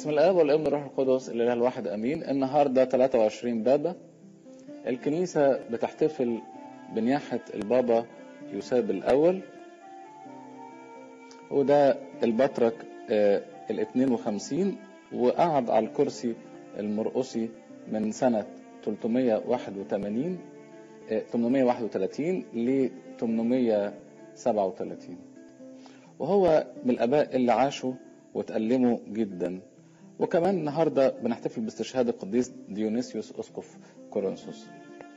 بسم الاب والابن والروح القدس الاله الواحد امين النهارده 23 بابا الكنيسه بتحتفل بنياحه البابا يوساب الاول وده البطرك آه ال 52 وقعد على الكرسي المرقسي من سنه 381 آه 831 ل 837 وهو من الاباء اللي عاشوا وتألموا جدا وكمان النهارده بنحتفل باستشهاد القديس ديونيسيوس اسقف كورنثوس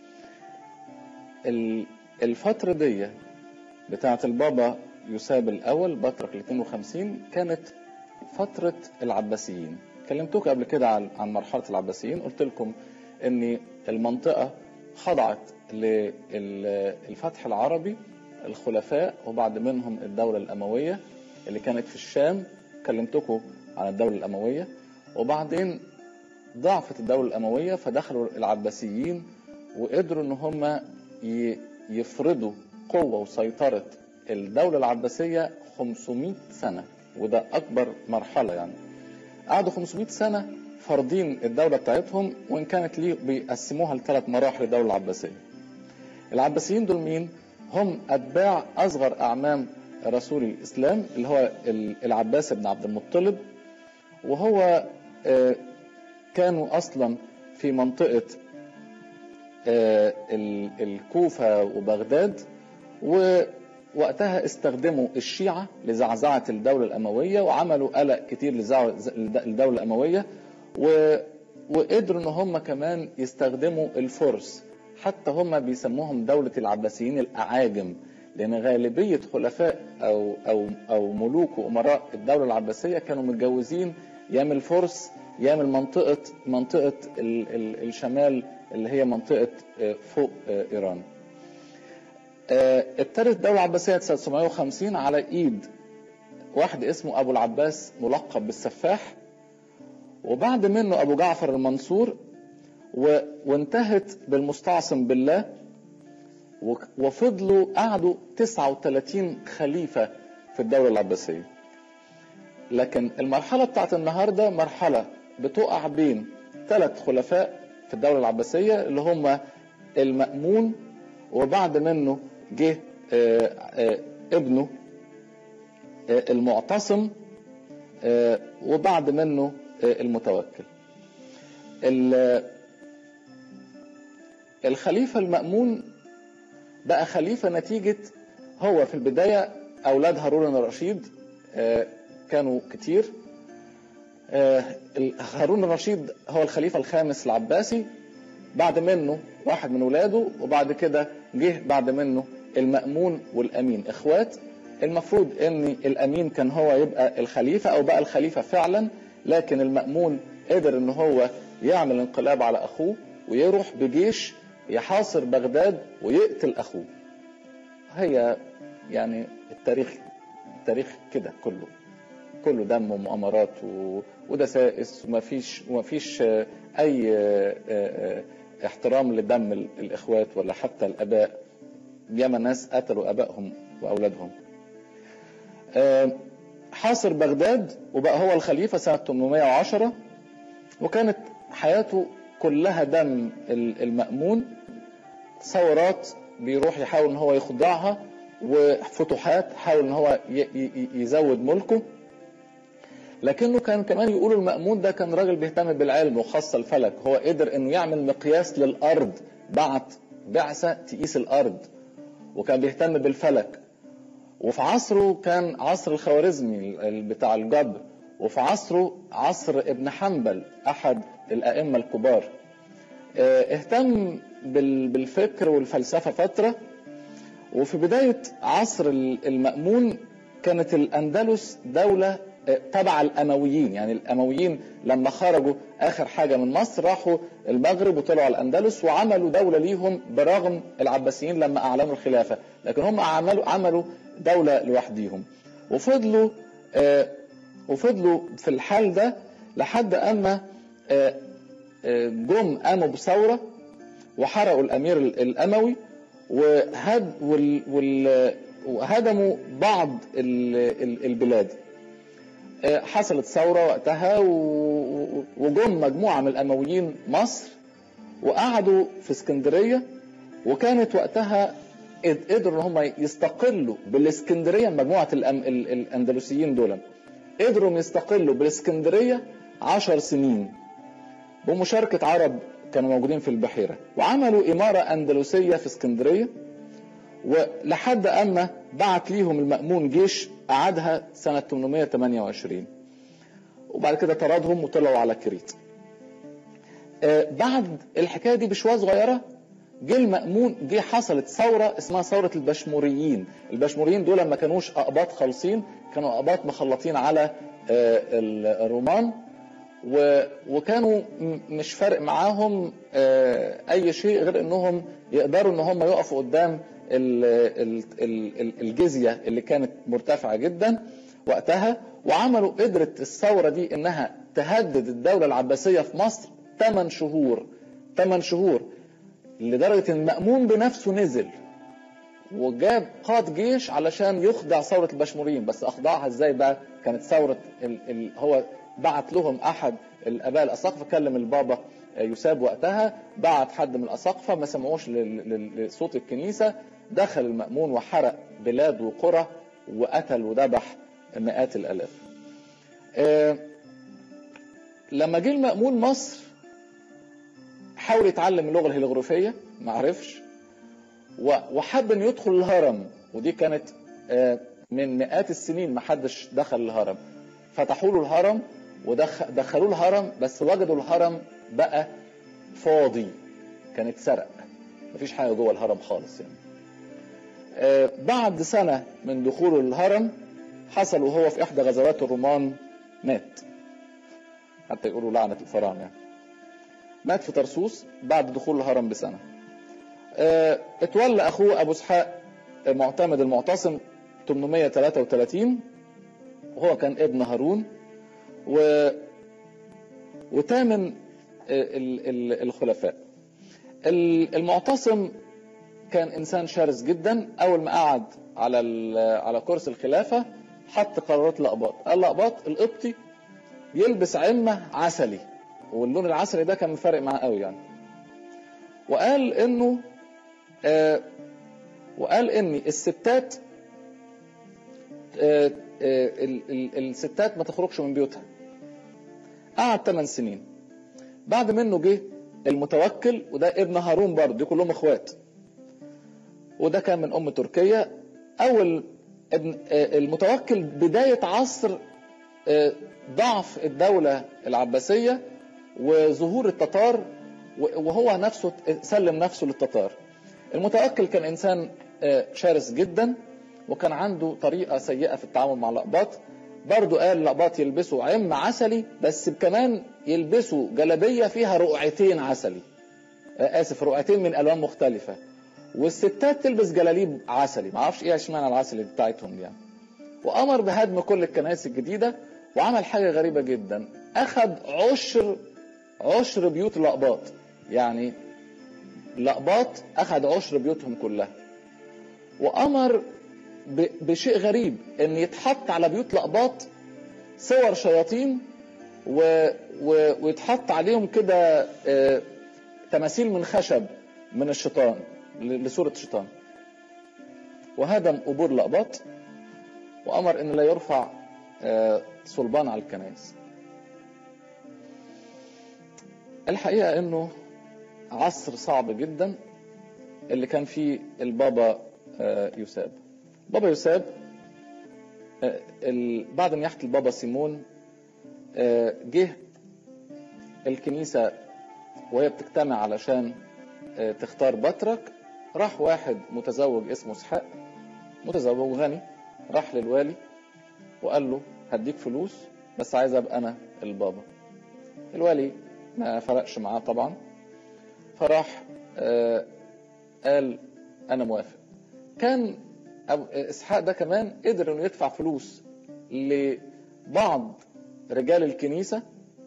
الفترة دي بتاعة البابا يوساب الأول بطرك ال 52 كانت فترة العباسيين كلمتوك قبل كده عن عن مرحلة العباسيين قلت لكم إن المنطقة خضعت للفتح العربي الخلفاء وبعد منهم الدولة الأموية اللي كانت في الشام كلمتكم عن الدولة الأموية وبعدين ضعفت الدولة الأموية فدخلوا العباسيين وقدروا إن هم يفرضوا قوة وسيطرة الدولة العباسية 500 سنة وده أكبر مرحلة يعني قعدوا 500 سنة فرضين الدولة بتاعتهم وإن كانت ليه بيقسموها لثلاث مراحل الدولة العباسية العباسيين دول مين؟ هم أتباع أصغر أعمام رسول الإسلام اللي هو العباس بن عبد المطلب وهو كانوا أصلا في منطقة الكوفة وبغداد ووقتها استخدموا الشيعة لزعزعة الدولة الأموية وعملوا قلق كتير للدولة الأموية وقدروا ان هم كمان يستخدموا الفرس حتى هم بيسموهم دولة العباسيين الأعاجم لأن غالبية خلفاء أو أو أو ملوك وأمراء الدولة العباسية كانوا متجوزين يا من الفرس يا من منطقة منطقة ال ال الشمال اللي هي منطقة فوق إيران. ابتدت الدولة العباسية سنة 950 على إيد واحد اسمه أبو العباس ملقب بالسفاح وبعد منه أبو جعفر المنصور وانتهت بالمستعصم بالله وفضلوا قعدوا 39 خليفة في الدولة العباسية لكن المرحلة بتاعت النهاردة مرحلة بتقع بين ثلاث خلفاء في الدولة العباسية اللي هم المأمون وبعد منه جه ابنه المعتصم وبعد منه المتوكل الخليفة المأمون بقى خليفة نتيجة هو في البداية أولاد هارون الرشيد كانوا كتير هارون الرشيد هو الخليفة الخامس العباسي بعد منه واحد من ولاده وبعد كده جه بعد منه المأمون والأمين إخوات المفروض ان الأمين كان هو يبقى الخليفة أو بقى الخليفة فعلا لكن المأمون قدر ان هو يعمل انقلاب على أخوه ويروح بجيش يحاصر بغداد ويقتل اخوه هي يعني التاريخ التاريخ كده كله كله دم ومؤامرات ودسائس ومفيش ومفيش اي احترام لدم الاخوات ولا حتى الاباء ياما ناس قتلوا ابائهم واولادهم حاصر بغداد وبقى هو الخليفه سنه 810 وكانت حياته كلها دم المأمون ثورات بيروح يحاول ان هو يخضعها وفتوحات حاول ان هو يزود ملكه لكنه كان كمان يقولوا المأمون ده كان راجل بيهتم بالعلم وخاصة الفلك هو قدر انه يعمل مقياس للارض بعت بعثة تقيس الارض وكان بيهتم بالفلك وفي عصره كان عصر الخوارزمي بتاع الجبر وفي عصره عصر ابن حنبل احد الائمه الكبار اهتم بالفكر والفلسفه فتره وفي بدايه عصر المأمون كانت الاندلس دوله تبع الامويين يعني الامويين لما خرجوا اخر حاجه من مصر راحوا المغرب وطلعوا على الاندلس وعملوا دوله ليهم برغم العباسيين لما اعلنوا الخلافه لكن هم عملوا عملوا دوله لوحديهم وفضلوا وفضلوا في الحال ده لحد اما جم قاموا بثوره وحرقوا الامير الاموي وهد وهدموا بعض البلاد حصلت ثورة وقتها وجم مجموعة من الأمويين مصر وقعدوا في اسكندرية وكانت وقتها قدروا ان هم يستقلوا بالاسكندرية مجموعة الأندلسيين دول قدروا يستقلوا بالاسكندرية عشر سنين بمشاركة عرب كانوا موجودين في البحيرة وعملوا إمارة أندلسية في اسكندرية ولحد أما بعت ليهم المأمون جيش قعدها سنة 828 وبعد كده طردهم وطلعوا على كريت بعد الحكاية دي بشوية صغيرة جه المأمون جه حصلت ثورة اسمها ثورة البشموريين البشموريين دول ما كانوش أقباط خالصين كانوا أقباط مخلطين على الرومان وكانوا مش فارق معاهم اي شيء غير انهم يقدروا ان هم يقفوا قدام الجزيه اللي كانت مرتفعه جدا وقتها وعملوا قدرت الثوره دي انها تهدد الدوله العباسيه في مصر 8 شهور 8 شهور لدرجه ان المأمون بنفسه نزل وجاب قاد جيش علشان يخضع ثوره البشموريين بس اخضعها ازاي بقى كانت ثوره ال ال هو بعت لهم احد الاباء الاساقفه كلم البابا يساب وقتها بعت حد من الاساقفه ما سمعوش لصوت الكنيسه دخل المأمون وحرق بلاد وقرى وقتل وذبح مئات الالاف. لما جه المأمون مصر حاول يتعلم اللغه الهيروغليفيه ما عرفش وحب انه يدخل الهرم ودي كانت من مئات السنين ما حدش دخل الهرم فتحوا له الهرم ودخلوه الهرم بس وجدوا الهرم بقى فاضي كان اتسرق مفيش حاجه جوه الهرم خالص يعني آه بعد سنه من دخول الهرم حصل وهو في احدى غزوات الرومان مات حتى يقولوا لعنه الفراعنه يعني. مات في طرسوس بعد دخول الهرم بسنه آه اتولى اخوه ابو اسحاق معتمد المعتصم 833 وهو كان ابن هارون و وثامن ال... ال... الخلفاء المعتصم كان انسان شرس جدا اول ما قعد على ال... على كرسي الخلافه حط قرارات الاقباط قال الاقباط القبطي يلبس عمه عسلي واللون العسلي ده كان فارق معاه قوي يعني وقال انه آه وقال ان الستات آه الستات ما تخرجش من بيوتها قعد 8 سنين بعد منه جه المتوكل وده ابن هارون برضه دي كلهم اخوات وده كان من ام تركيا اول ابن المتوكل بدايه عصر ضعف الدوله العباسيه وظهور التتار وهو نفسه سلم نفسه للتتار المتوكل كان انسان شرس جدا وكان عنده طريقه سيئه في التعامل مع الاقباط برضه قال الاقباط يلبسوا عم عسلي بس كمان يلبسوا جلابيه فيها رقعتين عسلي اسف رقعتين من الوان مختلفه والستات تلبس جلاليب عسلي ما اعرفش ايه اشمعنى العسلي بتاعتهم دي يعني وامر بهدم كل الكنائس الجديده وعمل حاجه غريبه جدا اخذ عشر عشر بيوت الاقباط يعني الاقباط اخذ عشر بيوتهم كلها وامر بشيء غريب ان يتحط على بيوت الاقباط صور شياطين و... و... ويتحط عليهم كده آه... تماثيل من خشب من الشيطان لصورة الشيطان وهدم قبور الاقباط وامر ان لا يرفع آه... صلبان على الكنائس الحقيقة انه عصر صعب جدا اللي كان فيه البابا آه... يساب بابا يساب بعد ما يحت البابا سيمون جه الكنيسة وهي بتجتمع علشان تختار بطرك راح واحد متزوج اسمه اسحاق متزوج غني راح للوالي وقال له هديك فلوس بس عايز ابقى انا البابا الوالي ما فرقش معاه طبعا فراح قال انا موافق كان اسحاق ده كمان قدر انه يدفع فلوس لبعض رجال الكنيسه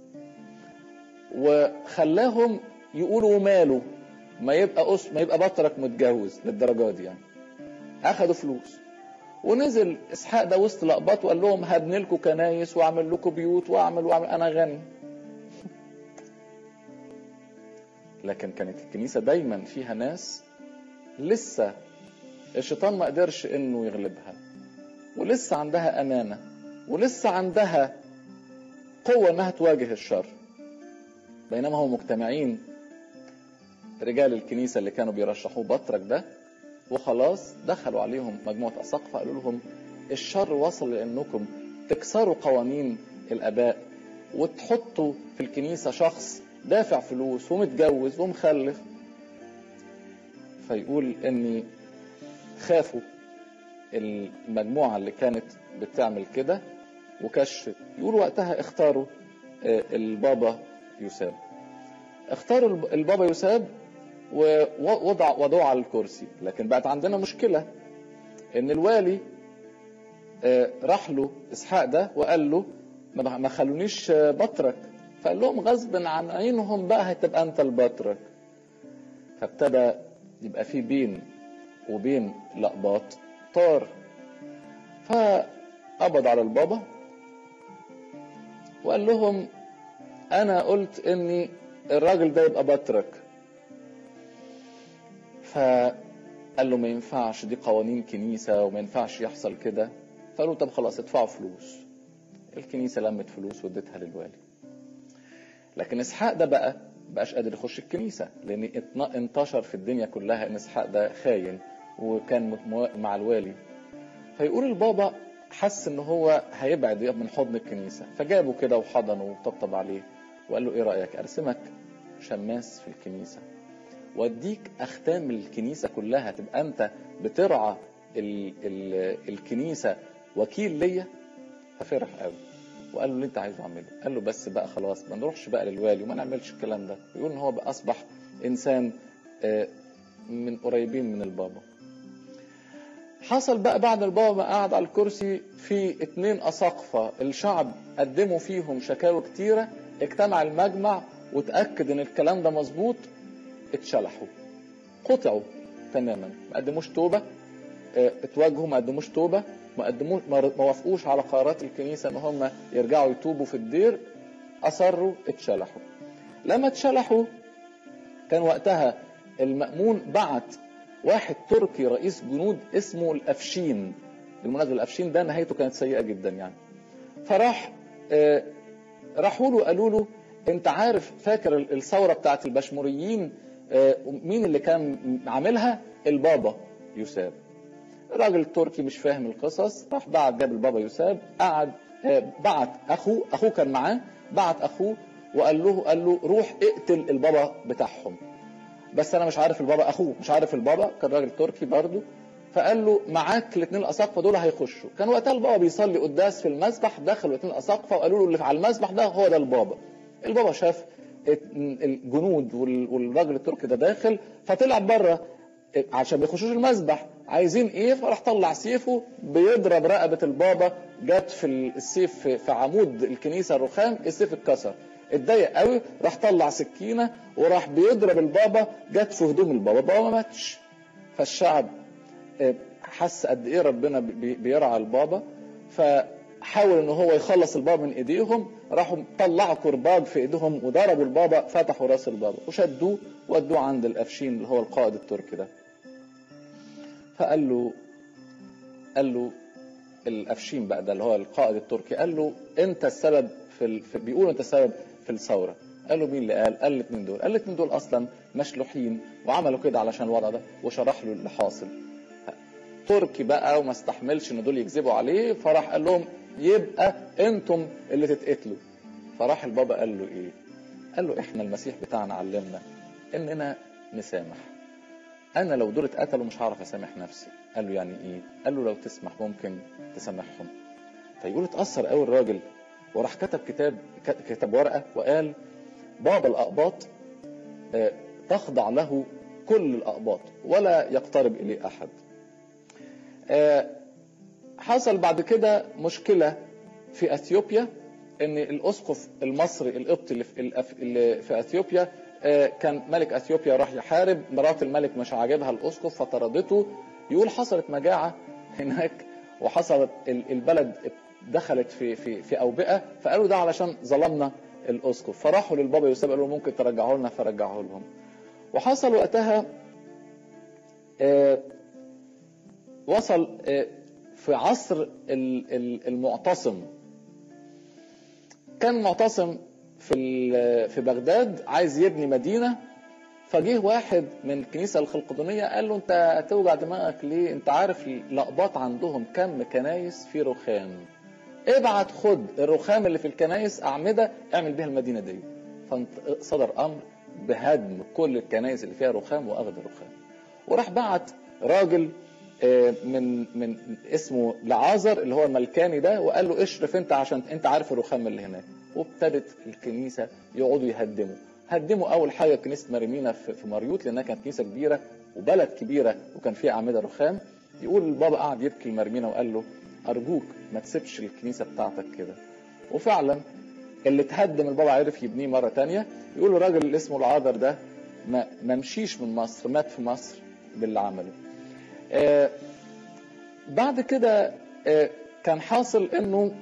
وخلاهم يقولوا ماله ما يبقى أس ما يبقى بطرك متجوز للدرجه دي يعني اخذوا فلوس ونزل اسحاق ده وسط لقبات وقال لهم هبني لكم كنايس واعمل لكم بيوت واعمل واعمل انا غني لكن كانت الكنيسه دايما فيها ناس لسه الشيطان ما قدرش انه يغلبها ولسه عندها امانه ولسه عندها قوه انها تواجه الشر بينما هم مجتمعين رجال الكنيسه اللي كانوا بيرشحوه بطرك ده وخلاص دخلوا عليهم مجموعه اساقفه قالوا لهم الشر وصل لانكم تكسروا قوانين الاباء وتحطوا في الكنيسه شخص دافع فلوس ومتجوز ومخلف فيقول اني خافوا المجموعه اللي كانت بتعمل كده وكشف يقول وقتها اختاروا البابا يساب اختاروا البابا يساب ووضع وضعه على الكرسي لكن بقت عندنا مشكله ان الوالي راح له اسحاق ده وقال له ما خلونيش بطرك فقال لهم غصب عن عينهم بقى هتبقى انت البطرك فابتدى يبقى في بين وبين لقباط طار فقبض على البابا وقال لهم انا قلت اني الراجل ده يبقى بطرك فقال له ما ينفعش دي قوانين كنيسة وما ينفعش يحصل كده فقالوا طب خلاص ادفعوا فلوس الكنيسة لمت فلوس وادتها للوالي لكن اسحاق ده بقى بقاش قادر يخش الكنيسة لان انتشر في الدنيا كلها ان اسحاق ده خاين وكان مع الوالي فيقول البابا حس ان هو هيبعد من حضن الكنيسة فجابه كده وحضنه وطبطب عليه وقال له ايه رأيك ارسمك شماس في الكنيسة واديك اختام الكنيسة كلها تبقى انت بترعى ال ال الكنيسة وكيل ليا ففرح قوي وقال له اللي انت عايزه اعمله قال له بس بقى خلاص ما نروحش بقى للوالي وما نعملش الكلام ده يقول ان هو بقى اصبح انسان من قريبين من البابا حصل بقى بعد البابا ما قعد على الكرسي في اتنين اساقفه الشعب قدموا فيهم شكاوى كتيره اجتمع المجمع وتاكد ان الكلام ده مظبوط اتشلحوا قطعوا تماما ما قدموش توبه اه اتواجهوا ما قدموش توبه ما قدموش ما وافقوش على قرارات الكنيسه ان هم يرجعوا يتوبوا في الدير اصروا اتشلحوا لما اتشلحوا كان وقتها المأمون بعت واحد تركي رئيس جنود اسمه الافشين بالمناسبه الافشين ده نهايته كانت سيئه جدا يعني فراح اه راحوا له قالوا له انت عارف فاكر الثوره بتاعت البشموريين اه مين اللي كان عاملها البابا يساب الراجل التركي مش فاهم القصص راح بعت جاب البابا يساب قعد اه بعت اخوه اخوه كان معاه بعت اخوه وقال له قال له روح اقتل البابا بتاعهم بس انا مش عارف البابا اخوه مش عارف البابا كان راجل تركي برضه فقال له معاك الاثنين الاساقفه دول هيخشوا كان وقتها البابا بيصلي قداس في المسبح دخلوا الاثنين الاساقفه وقالوا له اللي على المسبح ده هو ده البابا البابا شاف الجنود والراجل التركي ده داخل فطلع بره عشان ما يخشوش المسبح عايزين ايه فراح طلع سيفه بيضرب رقبه البابا جت في السيف في عمود الكنيسه الرخام السيف اتكسر اتضايق قوي راح طلع سكينه وراح بيضرب البابا جت في هدوم البابا البابا ما ماتش فالشعب حس قد ايه ربنا بيرعى البابا فحاول ان هو يخلص البابا من ايديهم راحوا طلعوا كرباج في ايديهم وضربوا البابا فتحوا راس البابا وشدوه ودوه عند الافشين اللي هو القائد التركي ده فقال له قال له الافشين بقى ده اللي هو القائد التركي قال له انت السبب في, ال... في بيقول انت السبب في الثوره قال له مين اللي قال قال الاثنين دول قال الاثنين دول اصلا مشلوحين وعملوا كده علشان الوضع ده وشرح له اللي حاصل تركي بقى وما استحملش ان دول يكذبوا عليه فراح قال لهم يبقى انتم اللي تتقتلوا فراح البابا قال له ايه قال له احنا المسيح بتاعنا علمنا اننا نسامح انا لو دول اتقتلوا مش هعرف اسامح نفسي قال له يعني ايه قال له لو تسمح ممكن تسامحهم فيقول اتاثر قوي الراجل وراح كتب كتاب كتب ورقه وقال بابا الاقباط تخضع له كل الاقباط ولا يقترب اليه احد حصل بعد كده مشكله في اثيوبيا ان الاسقف المصري القبطي اللي في, اللي في اثيوبيا كان ملك اثيوبيا راح يحارب مرات الملك مش عاجبها الاسقف فطردته يقول حصلت مجاعه هناك وحصلت البلد دخلت في في في اوبئه فقالوا ده علشان ظلمنا الاسقف فراحوا للبابا يوسف قالوا له ممكن ترجعه لنا فرجعه لهم وحصل وقتها آه وصل آه في عصر المعتصم كان معتصم في في بغداد عايز يبني مدينه فجه واحد من الكنيسه الخلقدونيه قال له انت هتوجع دماغك ليه؟ انت عارف الاقباط عندهم كم كنايس في رخام ابعت خد الرخام اللي في الكنايس اعمده اعمل بيها المدينه دي فصدر امر بهدم كل الكنايس اللي فيها رخام واخذ الرخام وراح بعت راجل من من اسمه لعازر اللي هو الملكاني ده وقال له اشرف انت عشان انت عارف الرخام اللي هناك وابتدت الكنيسه يقعدوا يهدموا هدموا اول حاجه كنيسه مريمينا في مريوط لانها كانت كنيسه كبيره وبلد كبيره وكان فيها اعمده رخام يقول البابا قعد يبكي لمريمينا وقال له ارجوك ما تسيبش الكنيسه بتاعتك كده وفعلا اللي تهدم البابا عرف يبنيه مره تانية يقول الراجل اللي اسمه العاذر ده ما, ما مشيش من مصر مات في مصر باللي عمله آه بعد كده آه كان حاصل انه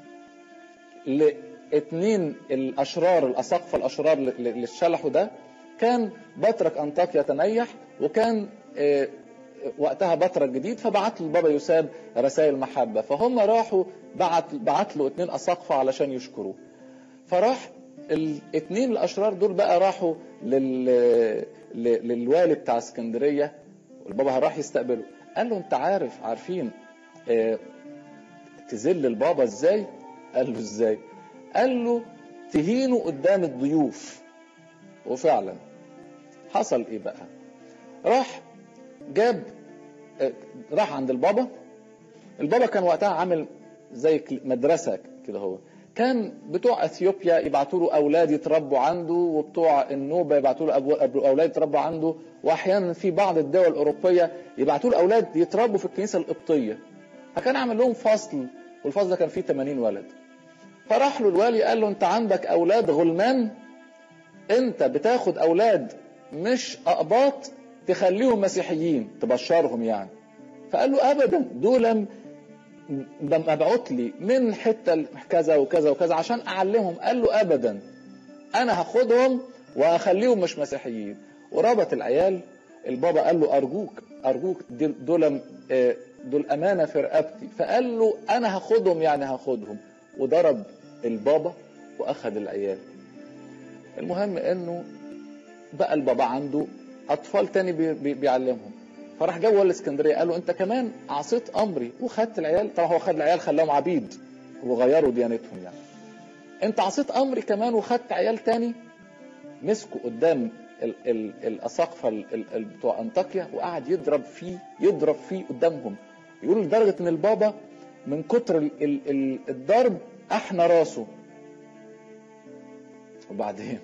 لاثنين الاشرار الاساقفه الاشرار اللي اتشلحوا ده كان بطرك انطاكيا تنيح وكان آه وقتها بطرك جديد فبعت له البابا يساب رسائل محبه فهم راحوا بعت بعت له اثنين اساقفه علشان يشكروه فراح الاثنين الاشرار دول بقى راحوا لل... للوالي بتاع اسكندريه والبابا راح يستقبله قال له انت عارف عارفين اه تذل البابا ازاي قال له ازاي قال له تهينه قدام الضيوف وفعلا حصل ايه بقى راح جاب اه راح عند البابا البابا كان وقتها عامل زي مدرسه كده هو كان بتوع اثيوبيا يبعتوا له اولاد يتربوا عنده وبتوع النوبه يبعتوا له اولاد يتربوا عنده واحيانا في بعض الدول الاوروبيه يبعتوا له اولاد يتربوا في الكنيسه القبطيه فكان عامل لهم فصل والفصل ده كان فيه 80 ولد فراح له الوالي قال له انت عندك اولاد غلمان انت بتاخد اولاد مش اقباط تخليهم مسيحيين تبشرهم يعني فقال له ابدا دول مبعوت لي من حته كذا وكذا وكذا عشان اعلمهم قال له ابدا انا هاخدهم وهخليهم مش مسيحيين وربط العيال البابا قال له ارجوك ارجوك دول دول امانه في رقبتي فقال له انا هاخدهم يعني هاخدهم وضرب البابا واخد العيال المهم انه بقى البابا عنده اطفال تاني بي بي بيعلمهم فراح جوه الاسكندريه قال له انت كمان عصيت امري وخدت العيال طبعا هو خد العيال خلاهم عبيد وغيروا ديانتهم يعني انت عصيت امري كمان وخدت عيال تاني مسكوا قدام ال ال الاساقفه ال ال بتوع انطاكيا وقعد يضرب فيه يضرب فيه قدامهم يقولوا لدرجه ان البابا من كتر ال ال ال الضرب احنى راسه وبعدين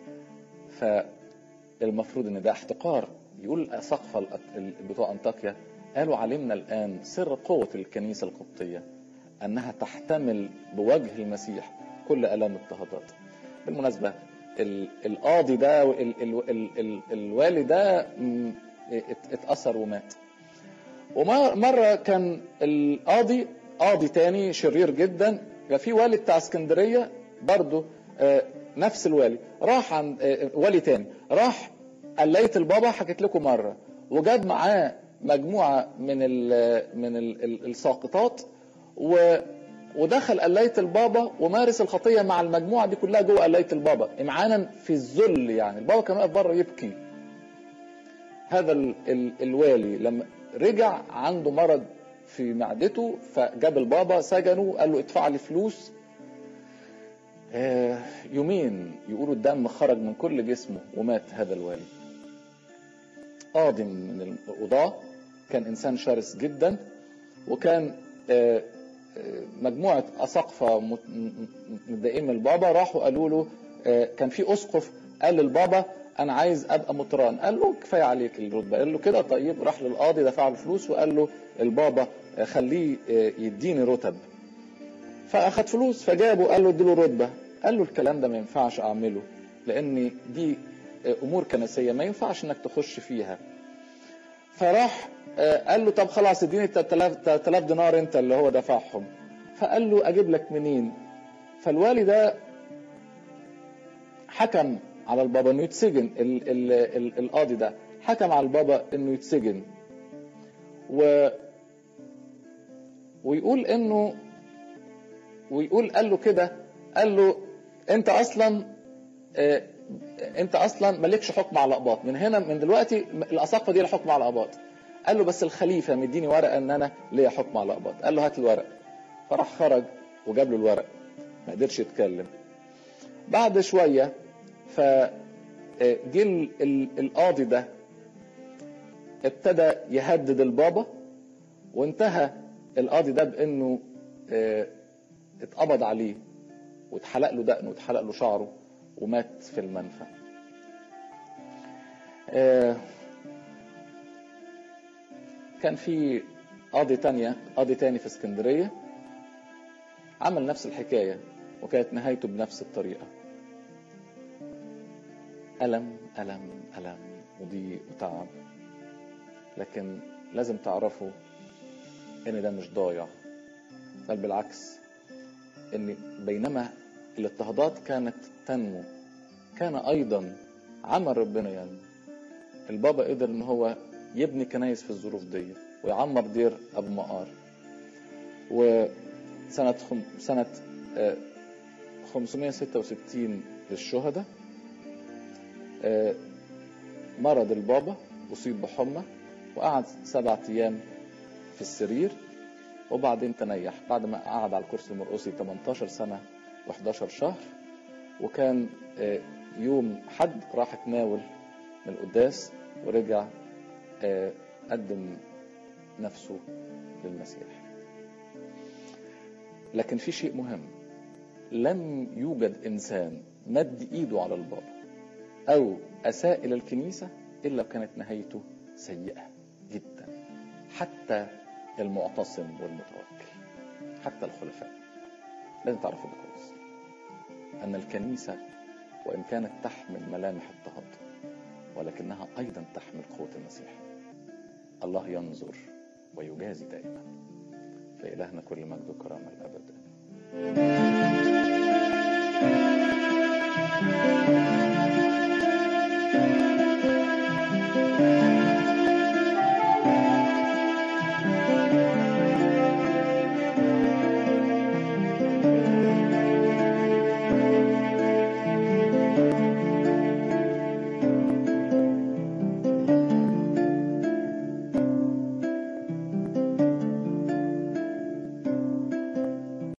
فالمفروض ان ده احتقار يقول الأساقفة بتوع أنطاكيا قالوا علمنا الآن سر قوة الكنيسة القبطية أنها تحتمل بوجه المسيح كل آلام اضطهادات بالمناسبة القاضي ده ال ال ال ال الوالي ده اتأثر ومات ومرة كان القاضي قاضي تاني شرير جدا في والي بتاع اسكندرية برضه نفس الوالي راح عند والي تاني راح قليت البابا حكيت لكم مره وجاب معاه مجموعه من ال من ال الساقطات و ودخل قلايه البابا ومارس الخطيه مع المجموعه دي كلها جوه قلايه البابا امعانا في الذل يعني البابا كان واقف بره يبكي هذا ال ال الوالي لما رجع عنده مرض في معدته فجاب البابا سجنه قال له ادفع لي فلوس يومين يقولوا الدم خرج من كل جسمه ومات هذا الوالي قاضي من القضاة كان إنسان شرس جدا وكان مجموعة أساقفة متضايقين من البابا راحوا قالوا له كان في أسقف قال للبابا أنا عايز أبقى مطران قال له كفاية عليك الرتبة قال له كده طيب راح للقاضي دفع له فلوس وقال له البابا خليه يديني رتب فأخد فلوس فجابه قال له اديله رتبة قال له الكلام ده ما ينفعش أعمله لأن دي امور كنسيه ما ينفعش انك تخش فيها فراح قال له طب خلاص اديني 3000 دينار انت اللي هو دفعهم فقال له اجيب لك منين فالوالي ده حكم على البابا انه يتسجن ال ال ال القاضي ده حكم على البابا انه يتسجن و ويقول انه ويقول قال له كده قال له انت اصلا اه انت اصلا مالكش حكم على اقباط من هنا من دلوقتي الاساقفه دي لها حكم على اقباط قال له بس الخليفه مديني ورقه ان انا ليا حكم على اقباط قال له هات الورق فراح خرج وجاب له الورق ما قدرش يتكلم بعد شويه ف جه القاضي ده ابتدى يهدد البابا وانتهى القاضي ده بانه اه اتقبض عليه واتحلق له دقنه واتحلق له شعره ومات في المنفى اه كان في قاضي تانية قاضي تاني في اسكندرية عمل نفس الحكاية وكانت نهايته بنفس الطريقة ألم ألم ألم وضيق وتعب لكن لازم تعرفوا ان ده مش ضايع بل بالعكس ان بينما الاضطهادات كانت تنمو كان ايضا عمل ربنا ينمو البابا قدر ان هو يبني كنايس في الظروف دي ويعمر دير ابو مقار وسنة خم... سنة 566 للشهداء مرض البابا أصيب بحمى وقعد سبعة أيام في السرير وبعدين تنيح بعد ما قعد على الكرسي المرقصي 18 سنة و11 شهر وكان يوم حد راح تناول من القداس ورجع قدم نفسه للمسيح لكن في شيء مهم لم يوجد إنسان مد إيده على البابا أو أساء إلى الكنيسة إلا كانت نهايته سيئة جدا حتى المعتصم والمتوكل حتى الخلفاء لازم تعرفوا ده كويس أن الكنيسة وإن كانت تحمل ملامح اضطهاد ولكنها أيضا تحمل قوة المسيح الله ينظر ويجازي دائما لإلهنا كل مجد وكرامة الأبد